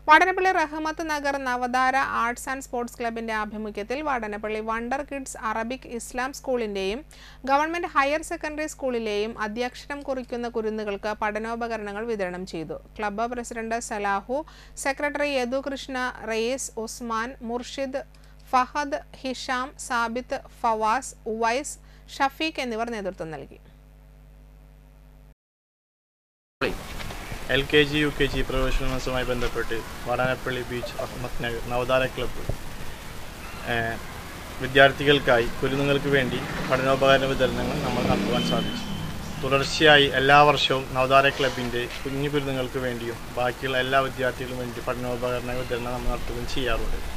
Vadanappally Rahmath Nagar Navathara arts and sports ക്ലബിന്റെ ആഭിമുഖ്യത്തിൽ Vadanappally wonder kids Arabic Islam സ്കൂളിന്റെയും ഗവൺമെന്റ് ഹയർ സെക്കൻഡറി സ്കൂളിലെയും അധ്യക്ഷരം കുറിക്കുന്ന കുരുന്നുകൾക്ക് പഠനോപകരണങ്ങൾ വിതരണം ചെയ്തു club president Salahu secretary Yadu Krishna Rayees Usman Murshid Fahad Hisham Sabith Fawas Uvais Shafeeq എന്നിവർ നേതൃത്വം നൽകി L K G U K G പ്രവേശനോത്സവവുമായി ബന്ധപ്പെട്ട് വാടാനപ്പള്ളി ബീച്ച് അഹമ്മദ് നഗർ നവതാര ക്ലബ്ബ് ഏഹ്, വിദ്യാർത്ഥികൾക്കായി കുരുന്നുങ്ങൾക്ക് വേണ്ടി പഠനോപകരണ വിതരണങ്ങൾ നമ്മൾ നടത്തുവാൻ സാധിച്ചു തുടർച്ചയായി എല്ലാ വർഷവും നവതാര ക്ലബിൻ്റെ കുഞ്ഞു കുരുന്നുങ്ങൾക്ക് വേണ്ടിയും ബാക്കിയുള്ള എല്ലാ വിദ്യാർത്ഥികൾക്കും വേണ്ടി പഠനോപകരണ വിതരണം നമ്മൾ നടത്തുകയും ചെയ്യാറുണ്ട്